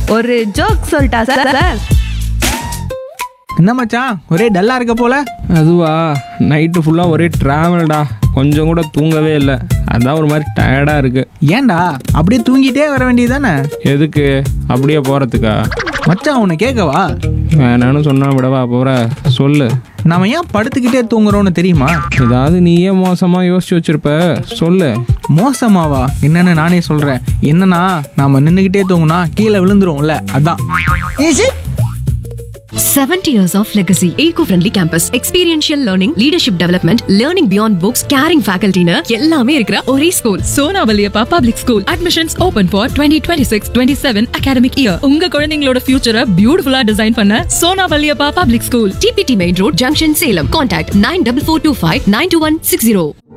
ஒரு ஜோக் சொல்லிட்டா sir sir என்ன மச்சான் ஒரே டல்லா இருக்க போல அதுவா நைட்டு ஃபுல்லாக ஒரே ட்ராவல்டா கொஞ்சம் கூட தூங்கவே இல்லை அதான் ஒரு மாதிரி டயர்டாக இருக்கு ஏன்டா அப்படியே தூங்கிட்டே வர வேண்டியதானே எதுக்கு அப்படியே போகிறதுக்கா மச்சான் உன்னை கேட்கவா வேணான்னு சொன்னா விடவா போகிற சொல்லு நாம ஏன் படுத்துக்கிட்டே தூங்குறோம்னு தெரியுமா ஏதாவது நீயே மோசமாக யோசிச்சு வச்சிருப்ப சொல்லு மோசமாவா என்னன்னு நானே சொல்றேன் என்னன்னா நாம நின்றுக்கிட்டே தூங்குனா கீழே விழுந்துருவோம்ல அதான் 70 years of legacy. Eco-friendly campus. Experiential learning, leadership development, learning beyond books, caring faculty னு எல்லாமே இருக்கிற ஒரே school Sona Valliappa public school admissions open for twenty twenty six twenty seven academic year உங்க குழந்தைங்களோட ஃபியூச்சரை பியூட்டிஃபுல்லா டிசைன் பண்ண Sona Valliappa public school DPT main road junction Salem contact nine double four two five nine two one six zero